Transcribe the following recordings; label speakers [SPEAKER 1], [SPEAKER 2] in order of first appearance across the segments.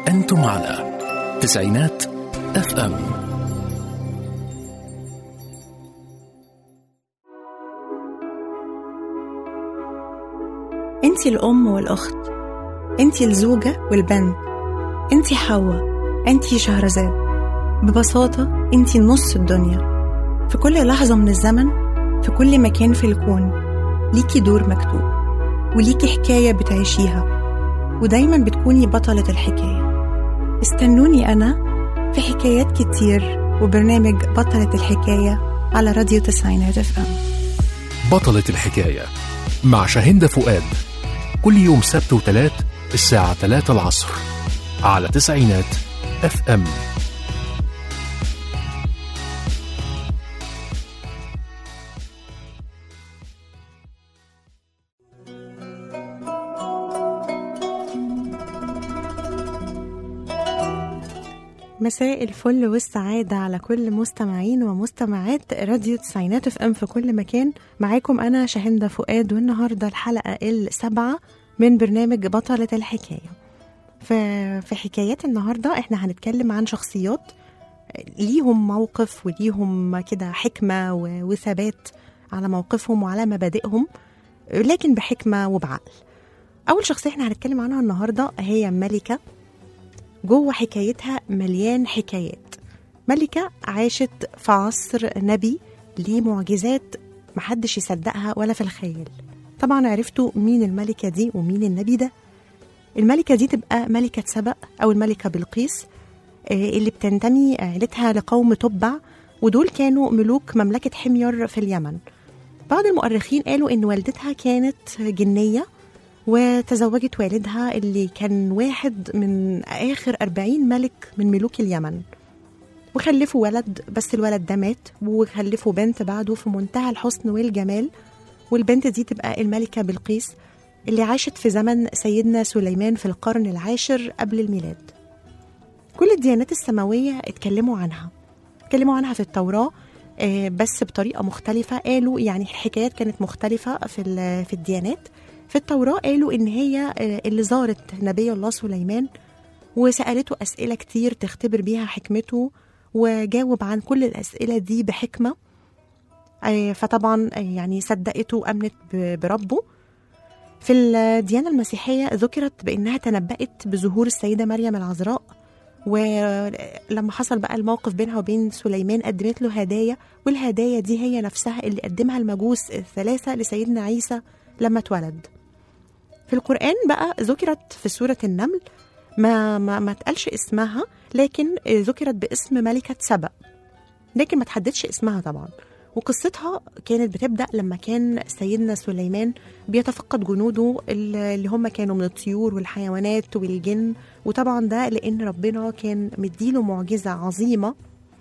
[SPEAKER 1] أنتم على تسعينات اف ام
[SPEAKER 2] انتي الأم والأخت انتي الزوجة والبنت انتي حواء انتي شهرزاد ببساطة انتي نص الدنيا في كل لحظة من الزمن في كل مكان في الكون ليكي دور مكتوب وليكي حكاية بتعيشيها ودايما بتكوني بطلة الحكاية استنوني أنا في حكايات كتير وبرنامج بطلة الحكاية على راديو تسعينات اف ام
[SPEAKER 1] بطلة الحكاية مع شاهندة فؤاد كل يوم سبت وتلات الساعة 3 العصر على تسعينات اف ام
[SPEAKER 2] مساء الفل والسعادة على كل مستمعين ومستمعات راديو تسعينات اف ام في كل مكان معاكم أنا شاهندة فؤاد والنهاردة الحلقة السابعة من برنامج بطلة الحكاية في, في حكايات النهاردة احنا هنتكلم عن شخصيات ليهم موقف وليهم كده حكمة و- وثبات على موقفهم وعلى مبادئهم لكن بحكمة وبعقل أول شخصية احنا هنتكلم عنها النهاردة هي ملكة جوه حكايتها مليان حكايات ملكة عاشت في عصر نبي ليه معجزات محدش يصدقها ولا في الخيال طبعا عرفتوا مين الملكة دي ومين النبي ده الملكة دي تبقى ملكة سبأ أو الملكة بلقيس آه، اللي بتنتمي عيلتها لقوم تبع ودول كانوا ملوك مملكة حمير في اليمن بعض المؤرخين قالوا إن والدتها كانت جنية وتزوجت والدها اللي كان واحد من آخر أربعين ملك من ملوك اليمن وخلفوا ولد بس الولد ده مات وخلفوا بنت بعده في منتهى الحسن والجمال والبنت دي تبقى الملكة بلقيس اللي عاشت في زمن سيدنا سليمان في القرن العاشر قبل الميلاد كل الديانات السماوية اتكلموا عنها اتكلموا عنها في التوراة آه، بس بطريقة مختلفة قالوا يعني الحكايات كانت مختلفة في, ال- في الديانات في التوراة قالوا إن هي آه، اللي زارت نبي الله سليمان وسألته أسئلة كتير تختبر بيها حكمته وجاوب عن كل الأسئلة دي بحكمة آه، فطبعا آه، يعني صدقته وأمنت ب- بربه في الديانة المسيحية ذكرت بأنها تنبأت بظهور السيدة مريم العذراء ولما حصل بقى الموقف بينها وبين سليمان قدمت له هدايا والهدايا دي هي نفسها اللي قدمها المجوس الثلاثة لسيدنا عيسى لما اتولد في القرآن بقى ذكرت في سورة النمل ما ما ما اتقالش اسمها لكن ذكرت باسم ملكة سبأ لكن ما تحددش اسمها طبعا وقصتها كانت بتبدأ لما كان سيدنا سليمان بيتفقد جنوده اللي هم كانوا من الطيور والحيوانات والجن وطبعا ده لأن ربنا كان مديله معجزة عظيمة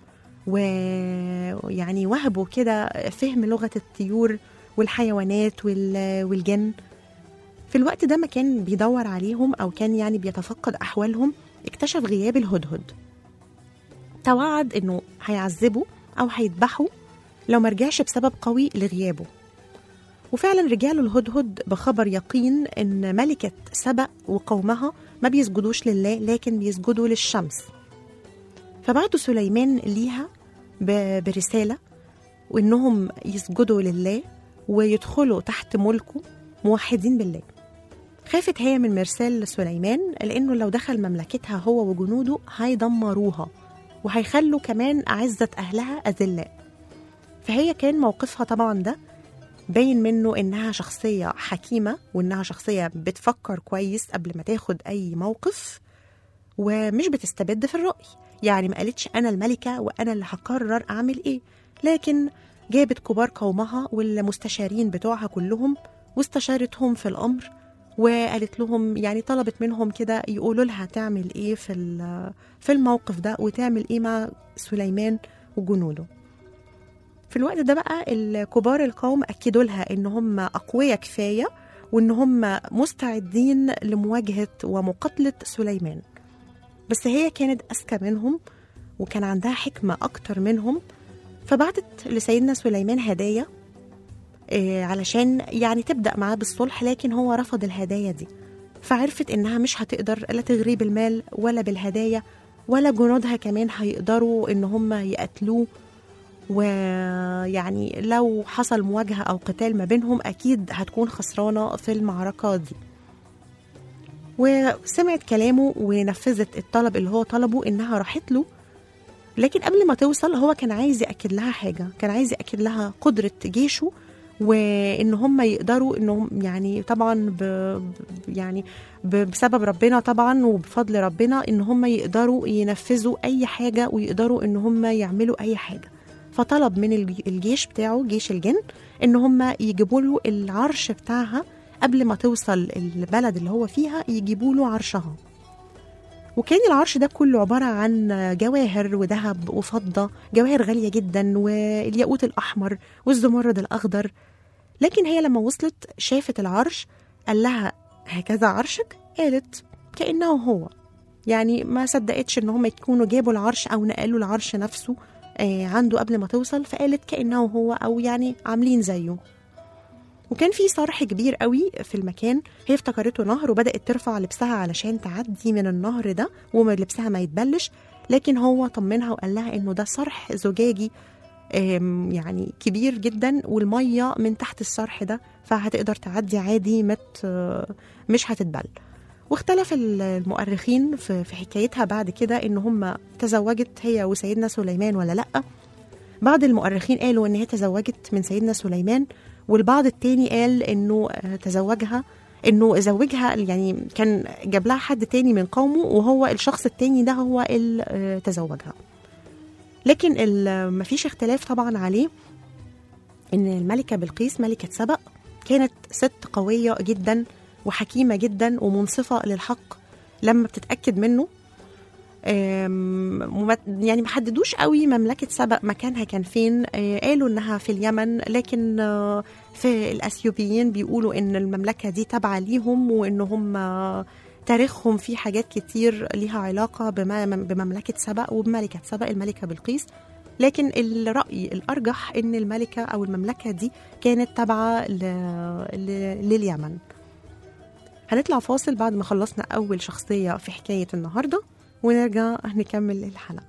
[SPEAKER 2] ويعني وهبه كده فهم لغة الطيور والحيوانات وال- والجن في الوقت ده ما كان بيدور عليهم أو كان يعني بيتفقد أحوالهم اكتشف غياب الهدهد توعد إنه هيعذبه أو هيذبحه لو مرجعش بسبب قوي لغيابه وفعلا رجع له الهدهد بخبر يقين ان ملكة سبأ وقومها ما بيسجدوش لله لكن بيسجدوا للشمس فبعتوا سليمان ليها ب- برسالة وانهم يسجدوا لله ويدخلوا تحت ملكه موحدين بالله خافت هي من مرسال سليمان لانه لو دخل مملكتها هو وجنوده هيدمروها وهيخلوا كمان أعزة أهلها أذلاء فهي كان موقفها طبعا ده باين منه انها شخصيه حكيمه وانها شخصيه بتفكر كويس قبل ما تاخد اي موقف ومش بتستبد في الراي يعني ما قالتش انا الملكه وانا اللي هقرر اعمل ايه لكن جابت كبار قومها والمستشارين بتوعها كلهم واستشارتهم في الامر وقالت لهم يعني طلبت منهم كده يقولوا لها تعمل ايه في ال- في الموقف ده وتعمل ايه مع سليمان وجنوده في الوقت ده بقى الكبار القوم أكدوا لها إن هم أقوياء كفاية وإن هم مستعدين لمواجهة ومقاتلة سليمان بس هي كانت أذكى منهم وكان عندها حكمة أكتر منهم فبعتت لسيدنا سليمان هدايا آه، علشان يعني تبدأ معاه بالصلح لكن هو رفض الهدايا دي فعرفت إنها مش هتقدر لا تغري بالمال ولا بالهدايا ولا جنودها كمان هيقدروا إن هم يقتلوه ويعني لو حصل مواجهة أو قتال ما بينهم أكيد هتكون خسرانة في المعركة دي وسمعت كلامه ونفذت الطلب اللي هو طلبه إنها راحت له لكن قبل ما توصل هو كان عايز يأكد لها حاجة كان عايز يأكد لها قدرة جيشه وإن هم يقدروا إنهم يعني طبعا ب يعني ب- بسبب ربنا طبعا وبفضل ربنا إن هم يقدروا ينفذوا أي حاجة ويقدروا إن هم يعملوا أي حاجة فطلب من الج- الجيش بتاعه جيش الجن إن هم يجيبوا له العرش بتاعها قبل ما توصل البلد اللي هو فيها يجيبوا له عرشها وكان العرش ده كله عبارة عن جواهر وذهب وفضة جواهر غالية جدا والياقوت الأحمر والزمرد الأخضر لكن هي لما وصلت شافت العرش قال لها هكذا عرشك قالت كأنه هو يعني ما صدقتش ان هم يكونوا جابوا العرش او نقلوا العرش نفسه آه، عنده قبل ما توصل فقالت كأنه هو او يعني عاملين زيه وكان في صرح كبير قوي في المكان هي افتكرته نهر وبدأت ترفع لبسها علشان تعدي من النهر ده ولبسها ما يتبلش لكن هو طمنها وقال لها انه ده صرح زجاجي آم، يعني كبير جدا والميه من تحت الصرح ده فهتقدر تعدي عادي مت مش هتتبل واختلف المؤرخين في في حكايتها بعد كده ان هم تزوجت هي وسيدنا سليمان ولا لا بعض المؤرخين قالوا ان هي تزوجت من سيدنا سليمان والبعض التاني قال انه آه، تزوجها انه زوجها يعني كان جاب لها حد تاني من قومه وهو الشخص التاني ده هو اللي آه، تزوجها لكن ال- مفيش اختلاف طبعا عليه ان الملكه بلقيس ملكه سبأ كانت ست قويه جدا وحكيمه جدا ومنصفه للحق لما بتتاكد منه آم، وما- يعني ما حددوش قوي مملكه سبأ مكانها كان فين آه، قالوا انها في اليمن لكن آه، في الاثيوبيين بيقولوا ان المملكه دي تابعه ليهم وان هم آه، تاريخهم فيه حاجات كتير ليها علاقه بما- بمملكه سبأ وبملكه سبأ الملكه بلقيس لكن الرأي الأرجح إن الملكة أو المملكة دي كانت تابعة ل... ل... لليمن هنطلع فاصل بعد ما خلصنا أول شخصية في حكاية النهاردة ونرجع نكمل الحلقة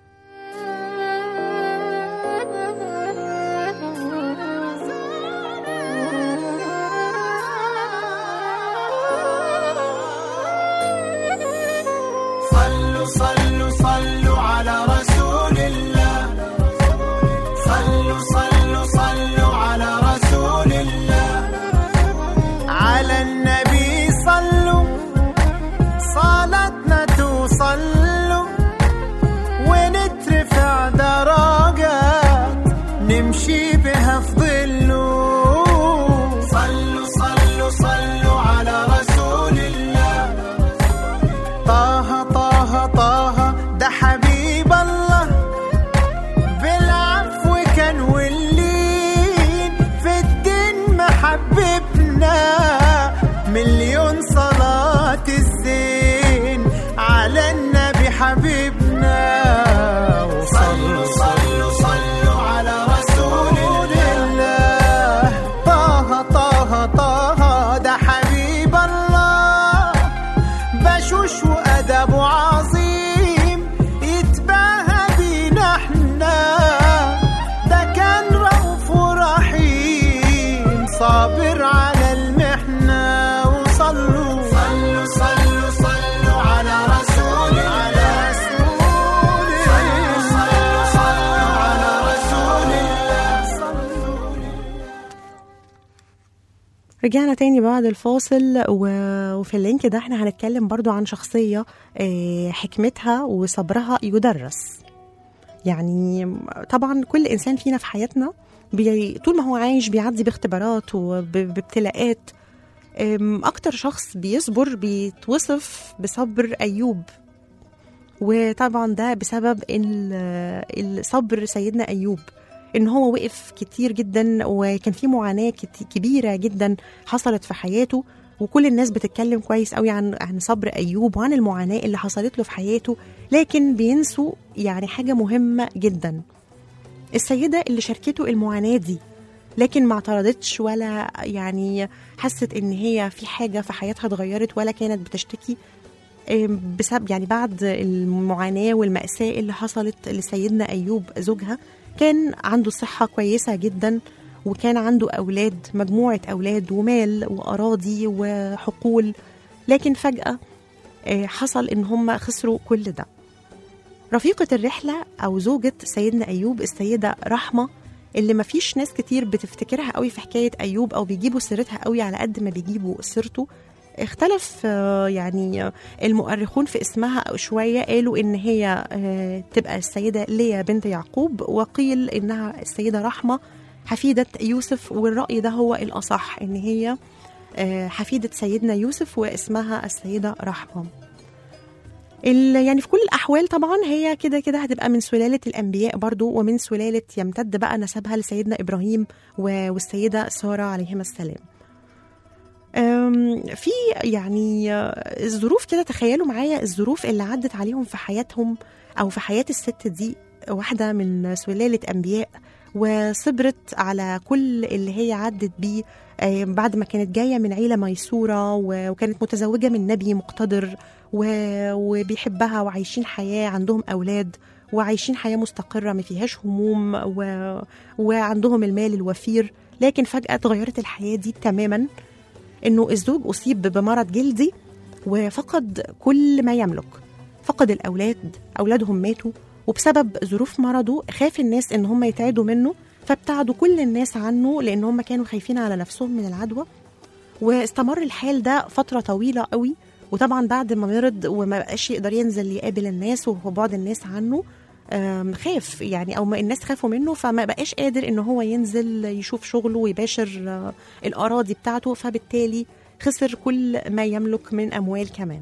[SPEAKER 3] صلوا صلوا صلوا على رسول الله صلوا صلوا صلوا على رسول الله على النبي صلوا صلاتنا توصلوا ونترفع درجات نمشي بها في ظله صلوا صلوا صلوا على رسول الله طه طه طه ده حبيب الله بالعفو كان واللين في الدين محببنا مليون صلاة الزين على النبي حبيبنا وصلوا صلوا صلوا على رسول الله طه طه طه ده حبيب الله بشوش وأدب عظيم يتباهى بينا احنا ده كان رؤوف ورحيم صابر على المحنة وصلوا صلوا صلوا صلوا على رسول على رسول صلوا صلوا صلوا على رسول الله صلوا
[SPEAKER 2] رجعنا تاني بعد الفاصل و- وفي اللينك ده احنا هنتكلم برضو عن شخصية آه، حكمتها وصبرها يدرس يعني طبعا كل إنسان فينا في حياتنا بي طول ما هو عايش بيعدي باختبارات وبابتلاءات أم، أكتر شخص بيصبر بيتوصف بصبر أيوب وطبعا ده بسبب ال- الصبر سيدنا أيوب ان هو وقف كتير جدا وكان في معاناه كت- كبيره جدا حصلت في حياته وكل الناس بتتكلم كويس قوي عن عن صبر ايوب وعن المعاناه اللي حصلت له في حياته لكن بينسوا يعني حاجه مهمه جدا السيده اللي شاركته المعاناه دي لكن ما اعترضتش ولا يعني حست ان هي في حاجه في حياتها اتغيرت ولا كانت بتشتكي آم، بسبب يعني بعد المعاناه والماساه اللي حصلت لسيدنا ايوب زوجها كان عنده صحه كويسه جدا وكان عنده اولاد مجموعه اولاد ومال واراضي وحقول لكن فجاه آه، حصل ان هم خسروا كل ده رفيقة الرحلة أو زوجة سيدنا أيوب السيدة رحمة اللي مفيش ناس كتير بتفتكرها قوي في حكاية أيوب أو بيجيبوا سيرتها قوي على قد ما بيجيبوا سيرته اختلف آه، يعني آه، المؤرخون في اسمها شوية قالوا إن هي آه، تبقى السيدة ليا بنت يعقوب وقيل إنها السيدة رحمة حفيدة يوسف والرأي ده هو الأصح إن هي آه، حفيدة سيدنا يوسف واسمها السيدة رحمة ال- يعني في كل الأحوال طبعا هي كده كده هتبقى من سلالة الأنبياء برضو ومن سلالة يمتد بقى نسبها لسيدنا إبراهيم و- والسيدة سارة عليهما السلام أم، في يعني آه، الظروف كده تخيلوا معايا الظروف اللي عدت عليهم في حياتهم أو في حياة الست دي واحدة من سلالة أنبياء وصبرت على كل اللي هي عدت بيه آه، بعد ما كانت جاية من عيلة ميسورة و- وكانت متزوجة من نبي مقتدر و- وبيحبها وعايشين حياة عندهم أولاد وعايشين حياة مستقرة ما فيهاش هموم و... وعندهم المال الوفير لكن فجأة اتغيرت الحياة دي تماما إنه الزوج أصيب بمرض جلدي وفقد كل ما يملك فقد الأولاد أولادهم ماتوا وبسبب ظروف مرضه خاف الناس إن هم يتعدوا منه فابتعدوا كل الناس عنه لأن هم كانوا خايفين على نفسهم من العدوى واستمر الحال ده فترة طويلة قوي وطبعا بعد ما مرض وما بقاش يقدر ينزل يقابل الناس وهو بعد الناس عنه آم، خاف يعني او ما الناس خافوا منه فما بقاش قادر ان هو ينزل يشوف شغله ويباشر آه، الاراضي بتاعته فبالتالي خسر كل ما يملك من اموال كمان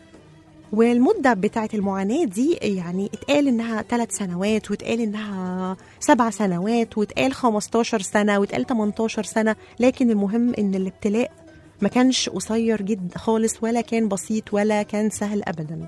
[SPEAKER 2] والمدة بتاعت المعاناة دي يعني اتقال انها ثلاث سنوات واتقال انها سبع سنوات واتقال 15 سنة واتقال 18 سنة لكن المهم ان الابتلاء ما كانش قصير جد خالص ولا كان بسيط ولا كان سهل ابدا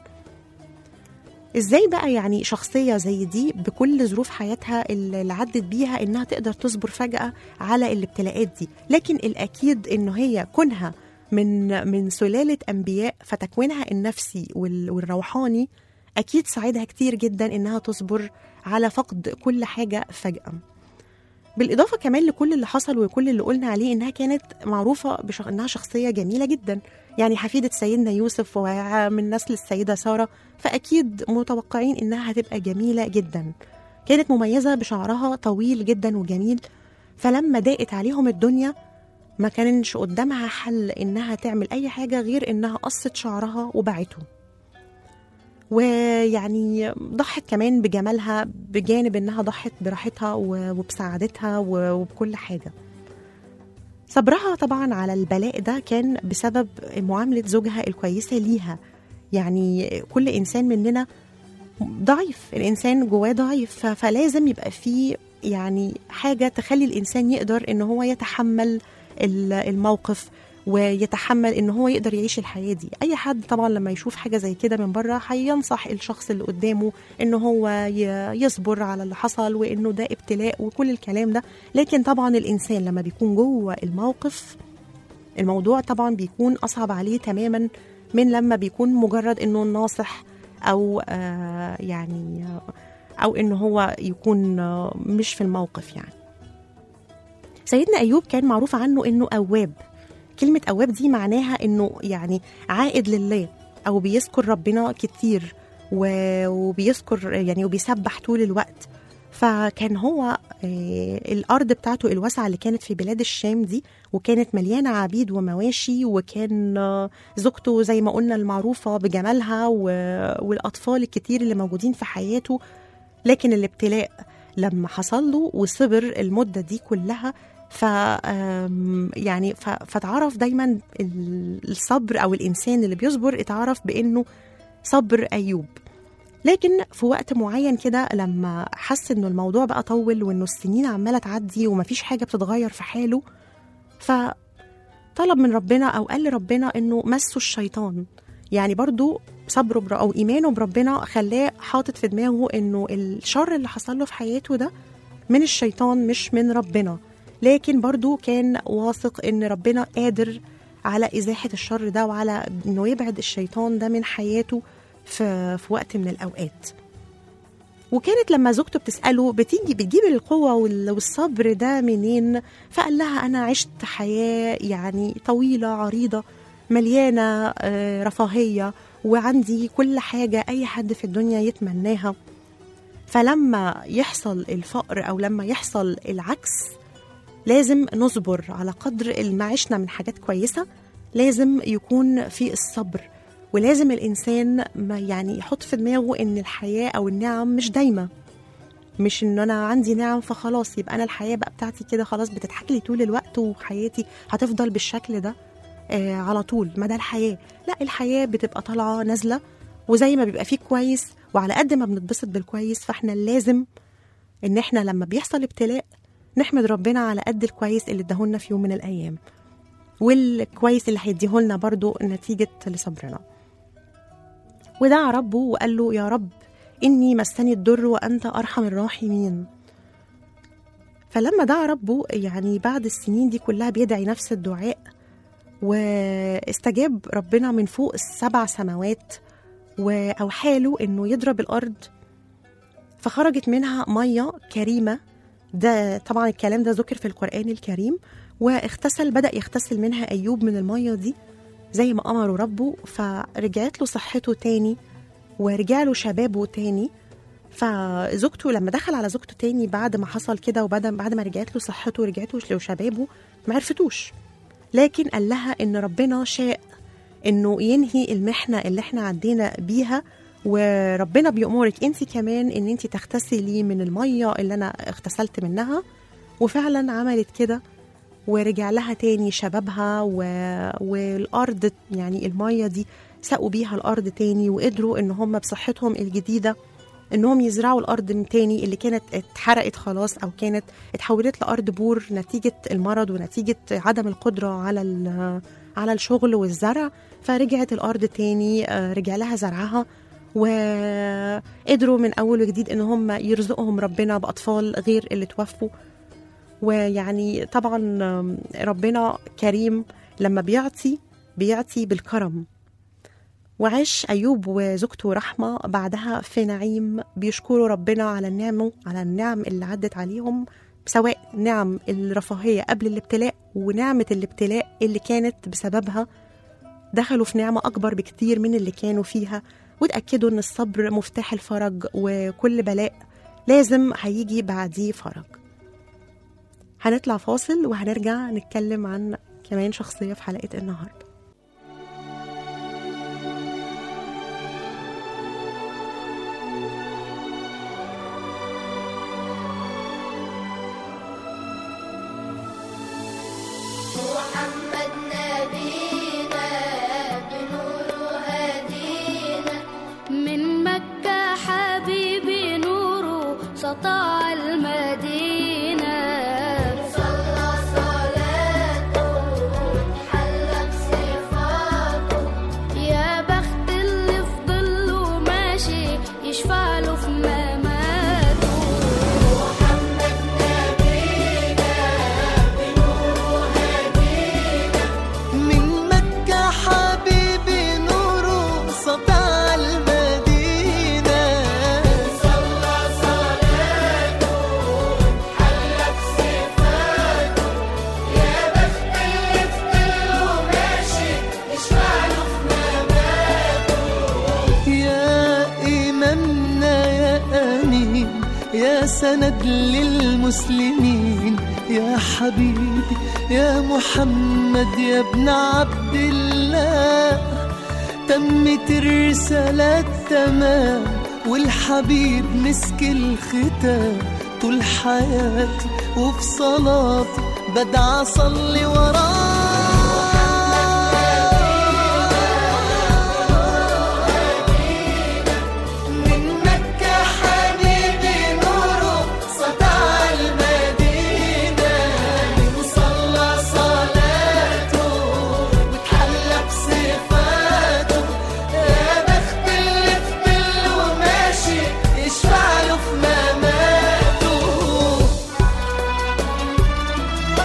[SPEAKER 2] ازاي بقى يعني شخصية زي دي بكل ظروف حياتها اللي عدت بيها انها تقدر تصبر فجأة على الابتلاءات دي لكن الاكيد انه هي كونها من من سلالة انبياء فتكوينها النفسي وال- والروحاني اكيد ساعدها كتير جدا انها تصبر على فقد كل حاجة فجأة بالإضافة كمان لكل اللي حصل وكل اللي قلنا عليه إنها كانت معروفة بشخ... إنها شخصية جميلة جدا يعني حفيدة سيدنا يوسف ومن نسل السيدة سارة فأكيد متوقعين إنها هتبقى جميلة جدا كانت مميزة بشعرها طويل جدا وجميل فلما ضاقت عليهم الدنيا ما كانش قدامها حل إنها تعمل أي حاجة غير إنها قصت شعرها وبعته ويعني ضحت كمان بجمالها بجانب انها ضحت براحتها و- وبسعادتها و- وبكل حاجه صبرها طبعا على البلاء ده كان بسبب معامله زوجها الكويسه ليها يعني كل انسان مننا ضعيف الانسان جواه ضعيف ف- فلازم يبقى فيه يعني حاجه تخلي الانسان يقدر ان هو يتحمل ال- الموقف ويتحمل ان هو يقدر يعيش الحياه دي اي حد طبعا لما يشوف حاجه زي كده من بره هينصح الشخص اللي قدامه ان هو ي- يصبر على اللي حصل وانه ده ابتلاء وكل الكلام ده لكن طبعا الانسان لما بيكون جوه الموقف الموضوع طبعا بيكون اصعب عليه تماما من لما بيكون مجرد انه ناصح او آه يعني آه، او انه هو يكون آه، مش في الموقف يعني سيدنا ايوب كان معروف عنه انه اواب كلمه اواب دي معناها انه يعني عائد لله او بيذكر ربنا كتير و- وبيذكر يعني وبيسبح طول الوقت فكان هو آه، الارض بتاعته الواسعه اللي كانت في بلاد الشام دي وكانت مليانه عبيد ومواشي وكان آه، زوجته زي ما قلنا المعروفه بجمالها و- والاطفال الكتير اللي موجودين في حياته لكن الابتلاء لما حصل له وصبر المده دي كلها ف آم، يعني ف- فتعرف دايما ال- الصبر او الانسان اللي بيصبر اتعرف بانه صبر ايوب لكن في وقت معين كده لما حس انه الموضوع بقى طول وانه السنين عماله تعدي ومفيش حاجه بتتغير في حاله فطلب من ربنا او قال لربنا انه مسه الشيطان يعني برضو صبره بر او ايمانه بربنا خلاه حاطط في دماغه انه الشر اللي حصل له في حياته ده من الشيطان مش من ربنا لكن برضو كان واثق ان ربنا قادر على ازاحه الشر ده وعلى انه يبعد الشيطان ده من حياته في, في وقت من الاوقات وكانت لما زوجته بتساله بتيجي بتجيب القوه وال- والصبر ده منين فقال لها انا عشت حياه يعني طويله عريضه مليانه آه، رفاهيه وعندي كل حاجه اي حد في الدنيا يتمناها فلما يحصل الفقر او لما يحصل العكس لازم نصبر على قدر ما عشنا من حاجات كويسه لازم يكون في الصبر ولازم الانسان ما يعني يحط في دماغه ان الحياه او النعم مش دايمه مش ان انا عندي نعم فخلاص يبقى انا الحياه بقى بتاعتي كده خلاص بتضحك لي طول الوقت وحياتي هتفضل بالشكل ده آه على طول مدى الحياه لا الحياه بتبقى طالعه نازله وزي ما بيبقى فيه كويس وعلى قد ما بنتبسط بالكويس فاحنا لازم ان احنا لما بيحصل ابتلاء نحمد ربنا على قد الكويس اللي اداهولنا في يوم من الايام والكويس اللي هيديهولنا برضو نتيجه لصبرنا ودعا ربه وقال له يا رب إني مسني الضر وأنت أرحم الراحمين فلما دعا ربه يعني بعد السنين دي كلها بيدعي نفس الدعاء واستجاب ربنا من فوق السبع سماوات وأوحى له إنه يضرب الأرض فخرجت منها مية كريمة ده طبعا الكلام ده ذكر في القرآن الكريم واغتسل بدأ يغتسل منها أيوب من المية دي زي ما أمره ربه فرجعت له صحته تاني ورجع له شبابه تاني فزوجته لما دخل على زوجته تاني بعد ما حصل كده وبعد بعد ما رجعت له صحته ورجعت له شبابه ما عرفتوش لكن قال لها ان ربنا شاء انه ينهي المحنه اللي احنا عدينا بيها وربنا بيأمرك انت كمان ان انت تغتسلي من الميه اللي انا اغتسلت منها وفعلا عملت كده ورجع لها تاني شبابها و... والارض يعني الميه دي سقوا بيها الارض تاني وقدروا ان هم بصحتهم الجديده انهم يزرعوا الارض من تاني اللي كانت اتحرقت خلاص او كانت اتحولت لارض بور نتيجه المرض ونتيجه عدم القدره على ال- على الشغل والزرع فرجعت الارض تاني آه، رجع لها زرعها وقدروا من اول وجديد ان هم يرزقهم ربنا باطفال غير اللي توفوا ويعني طبعا آم، ربنا كريم لما بيعطي بيعطي بالكرم وعاش أيوب وزوجته رحمة بعدها في نعيم بيشكروا ربنا على النعم على النعم اللي عدت عليهم سواء نعم الرفاهية قبل الابتلاء ونعمة الابتلاء اللي كانت بسببها دخلوا في نعمة أكبر بكتير من اللي كانوا فيها وتأكدوا إن الصبر مفتاح الفرج وكل بلاء لازم هيجي بعديه فرج هنطلع فاصل وهنرجع نتكلم عن كمان شخصية في حلقة النهاردة
[SPEAKER 4] محمد نبينا بنور هدينا من مكة حبيبي نوره سطع المدينة صلى صلاته حلى بصفاته يا بخت اللي في ظله ماشي يشفع له في مماته محمد نبينا
[SPEAKER 3] من مكة حبيبي نوره سطع المدينة
[SPEAKER 4] صلى صلاته حلى بصفاته يا بخت اللي في ظله ماشي يشفع له في مماته
[SPEAKER 3] يا إمامنا يا أمين يا سند للمسلمين يا حبيبي يا محمد يا ابن عبد الله تمت الرسالة تمام والحبيب مسك الختام طول حياتي وفي صلاتي بدعى أصلي وراه من مكة حبيبي نوره سطع المدينة وصلى صلاته وتحلى بصفاته يا بخت اللي في ظله ماشي يشفع له في مماته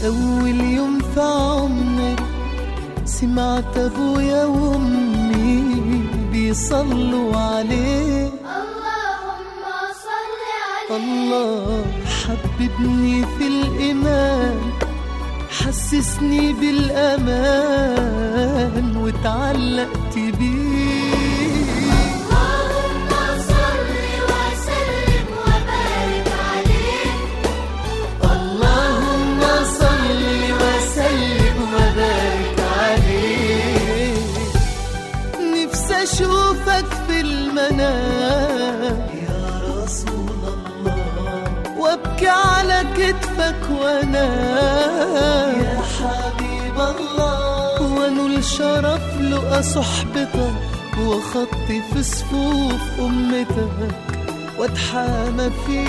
[SPEAKER 3] أول يوم في عمري سمعت أبويا وأمي بيصلوا عليه
[SPEAKER 4] اللهم صل عليه
[SPEAKER 3] الله حببني في الإيمان حسسني بالأمان وتعلقت بيه
[SPEAKER 4] اللهم صل وسلم وبارك عليه
[SPEAKER 3] اللهم صل وسلم وبارك عليه نفسي اشوفك في المنام يا رسول الله وابكي على كتفك وانا يا حبيب الله وانول شرف لقى صحبتك وخطي في صفوف امتك واتحامى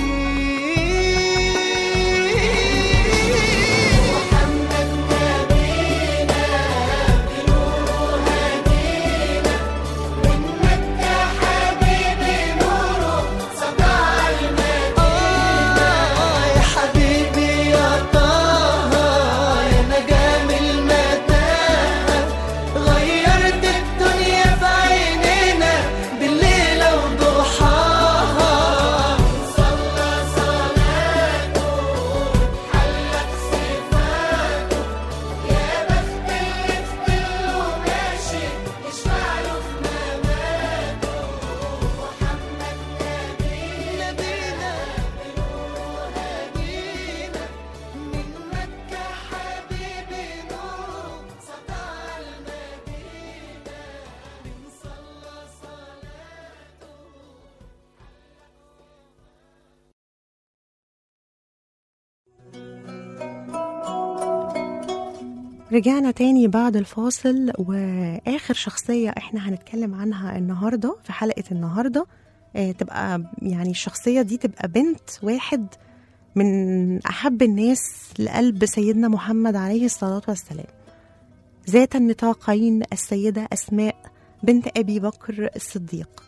[SPEAKER 3] فيك
[SPEAKER 4] محمد نبينا بنوره هدينا من مكة حبيبي نوره سطع المدينة
[SPEAKER 3] آه يا حبيبي يا طه يا نجام المتاهة غيرت الدنيا في عينينا بالليل وضحاها
[SPEAKER 4] صلى صلاته حلت صفاته يا بخت اللي في ظله ماشي يشفع له في مماته محمد نبينا
[SPEAKER 3] نبينا
[SPEAKER 4] بنوره هدينا من مكة حبيبي نوره سطع المدينة من صلى صلاته
[SPEAKER 2] رجعنا تاني بعد الفاصل واخر شخصيه احنا هنتكلم عنها النهارده في حلقه النهارده آه، تبقى يعني الشخصيه دي تبقى بنت واحد من احب الناس لقلب سيدنا محمد عليه الصلاه والسلام ذات النطاقين السيده اسماء بنت ابي بكر الصديق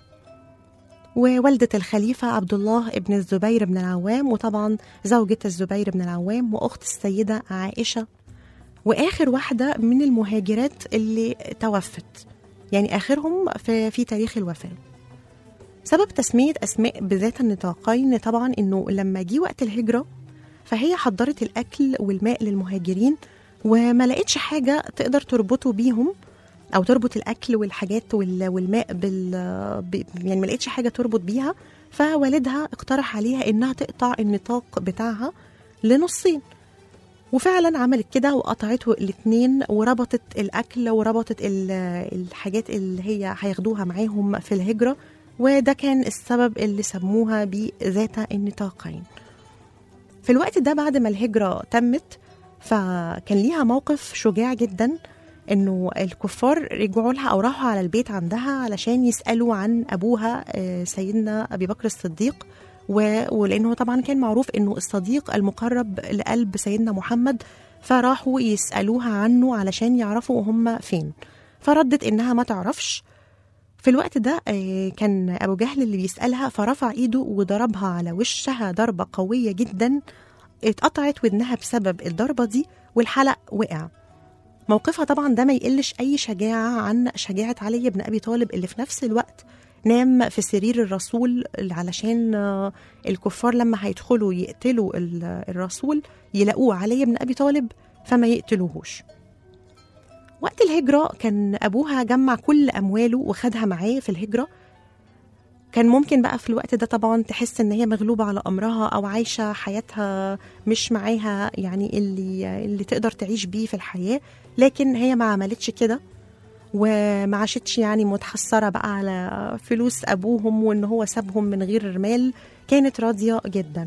[SPEAKER 2] ووالدة الخليفة عبد الله ابن الزبير بن العوام وطبعا زوجة الزبير بن العوام وأخت السيدة عائشة واخر واحده من المهاجرات اللي توفت يعني اخرهم في, في تاريخ الوفاه سبب تسميه اسماء بذات النطاقين طبعا انه لما جه وقت الهجره فهي حضرت الاكل والماء للمهاجرين وما لقيتش حاجه تقدر تربطه بيهم او تربط الاكل والحاجات وال- والماء بال ب- يعني ما لقيتش حاجه تربط بيها فوالدها اقترح عليها انها تقطع النطاق بتاعها لنصين وفعلا عملت كده وقطعته الاتنين وربطت الاكل وربطت ال- الحاجات اللي هي هياخدوها معاهم في الهجره وده كان السبب اللي سموها بذات النطاقين في الوقت ده بعد ما الهجره تمت فكان ليها موقف شجاع جدا انه الكفار رجعوا لها او راحوا على البيت عندها علشان يسالوا عن ابوها آه، سيدنا ابي بكر الصديق و- ولانه طبعا كان معروف انه الصديق المقرب لقلب سيدنا محمد فراحوا يسالوها عنه علشان يعرفوا هم فين فردت انها ما تعرفش في الوقت ده آه، كان ابو جهل اللي بيسالها فرفع ايده وضربها على وشها ضربه قويه جدا اتقطعت ودنها بسبب الضربه دي والحلق وقع موقفها طبعا ده ما يقلش اي شجاعه عن شجاعه علي بن ابي طالب اللي في نفس الوقت نام في سرير الرسول علشان آه، الكفار لما هيدخلوا يقتلوا ال- الرسول يلاقوه علي بن ابي طالب فما يقتلوهوش وقت الهجرة كان أبوها جمع كل أمواله وخدها معاه في الهجرة كان ممكن بقى في الوقت ده طبعا تحس ان هي مغلوبة على امرها او عايشة حياتها مش معاها يعني اللي اللي تقدر تعيش بيه في الحياة لكن هي ما عملتش كده وما عاشتش يعني متحسرة بقى على فلوس ابوهم وان هو سابهم من غير مال كانت راضية جدا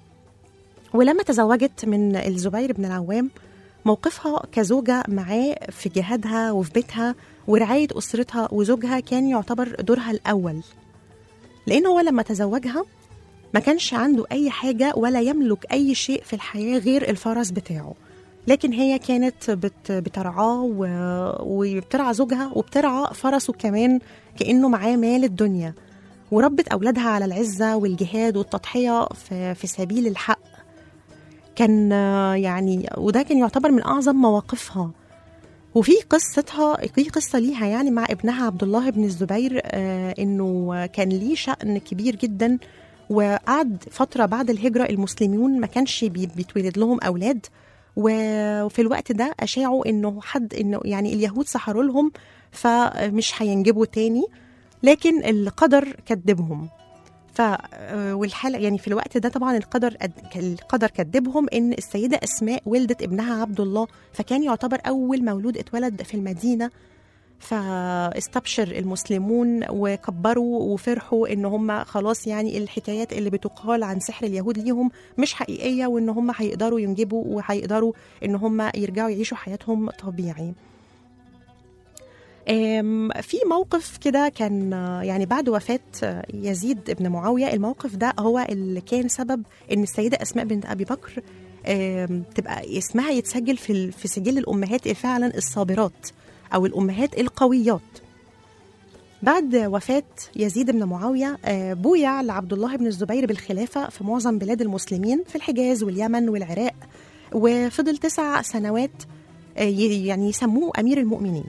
[SPEAKER 2] ولما تزوجت من الزبير بن العوام موقفها كزوجة معاه في جهادها وفي بيتها ورعاية أسرتها وزوجها كان يعتبر دورها الأول لأن هو لما تزوجها ما كانش عنده أي حاجة ولا يملك أي شيء في الحياة غير الفرس بتاعه لكن هي كانت بت بترعاه و- وبترعى زوجها وبترعى فرسه كمان كأنه معاه مال الدنيا وربت أولادها على العزة والجهاد والتضحية في, في سبيل الحق كان آه، يعني وده كان يعتبر من اعظم مواقفها وفي قصتها في قصه ليها يعني مع ابنها عبد الله بن الزبير آه انه كان ليه شأن كبير جدا وقعد فتره بعد الهجره المسلمون ما كانش بي- بيتولد لهم اولاد و- وفي الوقت ده اشاعوا انه حد انه يعني اليهود سحروا لهم فمش هينجبوا تاني لكن القدر كذبهم ف آه، والحاله يعني في الوقت ده طبعا القدر قد- القدر كذبهم ان السيده اسماء ولدت ابنها عبد الله فكان يعتبر اول مولود اتولد في المدينه فاستبشر المسلمون وكبروا وفرحوا ان هم خلاص يعني الحكايات اللي بتقال عن سحر اليهود ليهم مش حقيقيه وان هم هيقدروا ينجبوا وهيقدروا ان هم يرجعوا يعيشوا حياتهم طبيعي أم، في موقف كده كان آه، يعني بعد وفاة آه، يزيد بن معاوية الموقف ده هو اللي كان سبب ان السيدة اسماء بنت ابي بكر آم، تبقى اسمها يتسجل في ال- في سجل الامهات فعلا الصابرات او الامهات القويات بعد وفاة يزيد بن معاوية آه، بويع لعبد الله بن الزبير بالخلافة في معظم بلاد المسلمين في الحجاز واليمن والعراق وفضل تسع سنوات آه، ي- يعني يسموه أمير المؤمنين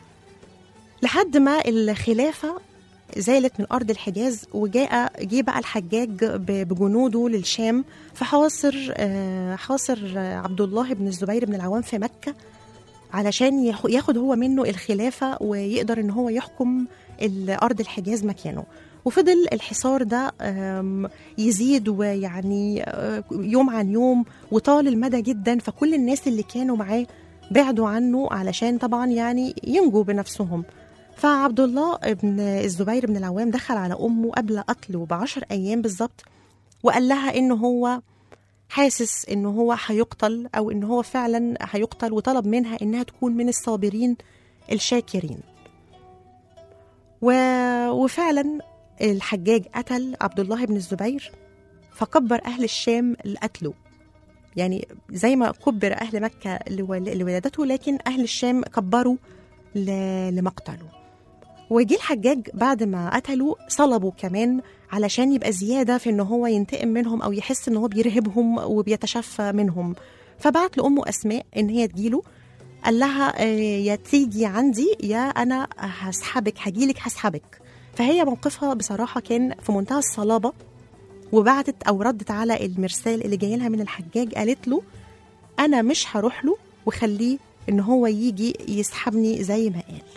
[SPEAKER 2] لحد ما الخلافة زالت من أرض الحجاز وجاء جه بقى الحجاج ب- بجنوده للشام فحاصر آه، حاصر آه، عبد الله بن الزبير بن العوام في مكة علشان ياخ- ياخد هو منه الخلافة ويقدر إن هو يحكم ال- أرض الحجاز مكانه وفضل الحصار ده آم، يزيد ويعني آه، يوم عن يوم وطال المدى جدا فكل الناس اللي كانوا معاه بعدوا عنه علشان طبعا يعني ينجوا بنفسهم فعبد الله بن الزبير بن العوام دخل على امه قبل قتله بعشر ايام بالظبط وقال لها انه هو حاسس انه هو هيقتل او انه هو فعلا هيقتل وطلب منها انها تكون من الصابرين الشاكرين و... وفعلا الحجاج قتل عبد الله بن الزبير فكبر اهل الشام لقتله يعني زي ما كبر اهل مكه لول- لولادته لكن اهل الشام كبروا ل- لمقتله وجي الحجاج بعد ما قتلوا صلبوا كمان علشان يبقى زيادة في إن هو ينتقم منهم أو يحس إن هو بيرهبهم وبيتشفى منهم فبعت لأمه أسماء إن هي تجيله قال لها آه، يا تيجي عندي يا أنا هسحبك هجيلك هسحبك فهي موقفها بصراحة كان في منتهى الصلابة وبعتت أو ردت على المرسال اللي جاي لها من الحجاج قالت له أنا مش هروح له وخليه إن هو يجي يسحبني زي ما قال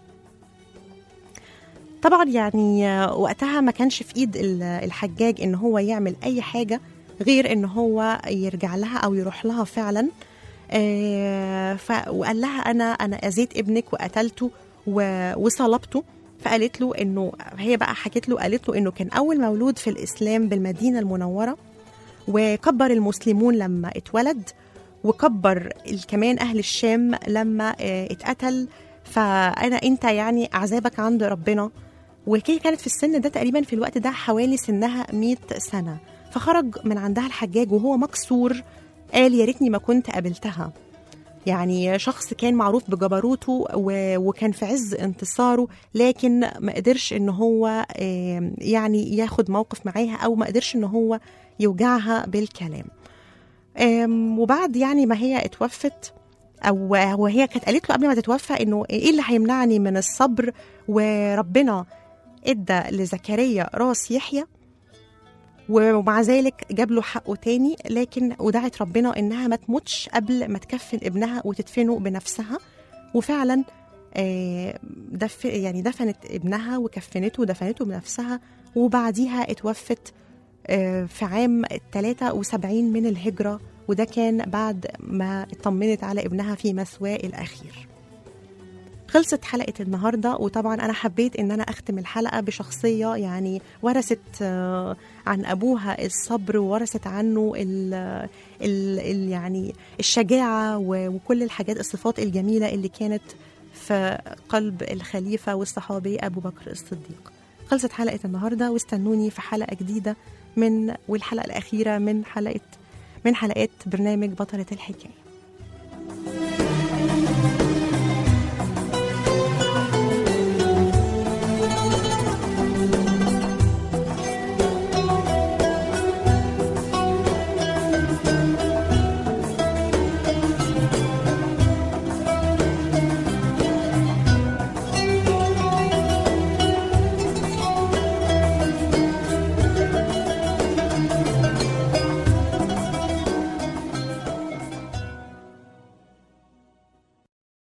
[SPEAKER 2] طبعا يعني آه، وقتها ما كانش في ايد ال- الحجاج ان هو يعمل اي حاجه غير ان هو يرجع لها او يروح لها فعلا آه، ف وقال لها انا انا اذيت ابنك وقتلته و- وصلبته فقالت له انه هي بقى حكت له قالت له انه كان اول مولود في الاسلام بالمدينه المنوره وكبر المسلمون لما اتولد وكبر ال- كمان اهل الشام لما آه، اتقتل فانا انت يعني عذابك عند ربنا وكي كانت في السن ده تقريبا في الوقت ده حوالي سنها 100 سنه فخرج من عندها الحجاج وهو مكسور قال يا ريتني ما كنت قابلتها يعني شخص كان معروف بجبروته و- وكان في عز انتصاره لكن ما قدرش ان هو آم، يعني ياخد موقف معاها او ما قدرش ان هو يوجعها بالكلام آم، وبعد يعني ما هي اتوفت او وهي كانت قالت له قبل ما تتوفى انه ايه اللي هيمنعني من الصبر وربنا ادى لزكريا راس يحيى ومع ذلك جاب له حقه تاني لكن ودعت ربنا انها ما تموتش قبل ما تكفن ابنها وتدفنه بنفسها وفعلا آه، دف يعني دفنت ابنها وكفنته ودفنته بنفسها وبعديها اتوفت آه، في عام 73 من الهجرة وده كان بعد ما اطمنت على ابنها في مثواه الأخير خلصت حلقة النهاردة وطبعا أنا حبيت إن أنا أختم الحلقة بشخصية يعني ورثت آه، عن أبوها الصبر وورثت عنه ال ال ال يعني الشجاعة و- وكل الحاجات الصفات الجميلة اللي كانت في قلب الخليفة والصحابي أبو بكر الصديق خلصت حلقة النهاردة واستنوني في حلقة جديدة من والحلقة الأخيرة من حلقة من حلقات برنامج بطلة الحكاية